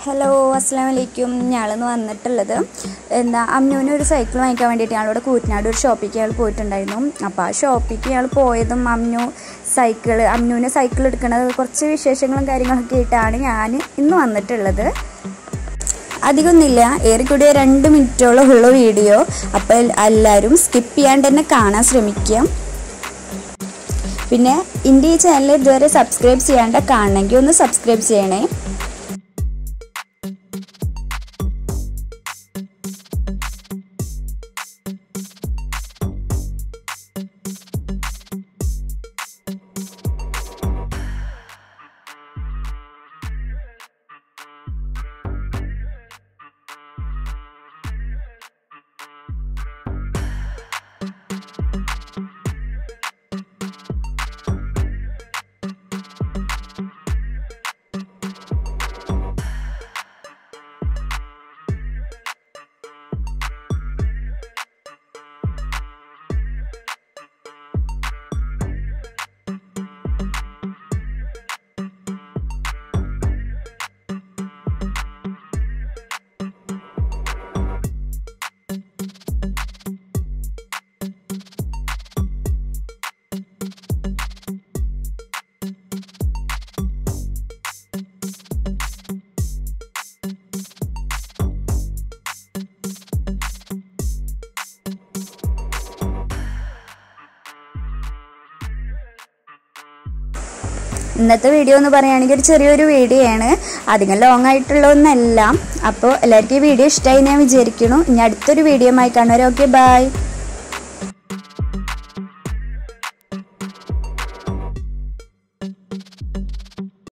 hello അസ്സാം വലൈക്കും ഞങ്ങളിന്ന് വന്നിട്ടുള്ളത് എന്താ അമ്മുവിന് ഒരു സൈക്കിൾ വാങ്ങിക്കാൻ വേണ്ടിയിട്ട് ഞങ്ങളിവിടെ കൂറ്റനാട് ഒരു ഷോപ്പിലേക്ക് ഞങ്ങൾ പോയിട്ടുണ്ടായിരുന്നു അപ്പോൾ ആ ഷോപ്പിലേക്ക് ഞങ്ങൾ പോയതും അമ്നു സൈക്കിൾ അമ്നുവിന് സൈക്കിൾ എടുക്കുന്നത് കുറച്ച് വിശേഷങ്ങളും കാര്യങ്ങളൊക്കെ ആയിട്ടാണ് ഞാൻ ഇന്ന് വന്നിട്ടുള്ളത് അധികമൊന്നുമില്ല ഏറിക്കൂടിയ രണ്ട് മിനിറ്റോളം ഉള്ള വീഡിയോ അപ്പോൾ എല്ലാവരും സ്കിപ്പ് ചെയ്യാണ്ട് തന്നെ കാണാൻ ശ്രമിക്കാം പിന്നെ എൻ്റെ ഈ ചാനൽ ഇതുവരെ സബ്സ്ക്രൈബ് ചെയ്യാണ്ട് കാണണമെങ്കിൽ ഒന്ന് സബ്സ്ക്രൈബ് ചെയ്യണേ ഇന്നത്തെ വീഡിയോ എന്ന് പറയുകയാണെങ്കിൽ ഒരു ചെറിയൊരു വീഡിയോ ആണ് അധികം ലോങ് ആയിട്ടുള്ള ഒന്നല്ല അപ്പോൾ എല്ലാവർക്കും ഈ വീഡിയോ ഇഷ്ടമായി ഞാൻ വിചാരിക്കുന്നു ഇനി അടുത്തൊരു വീഡിയോ ആയി കാണുവരെ ഓക്കെ ബൈ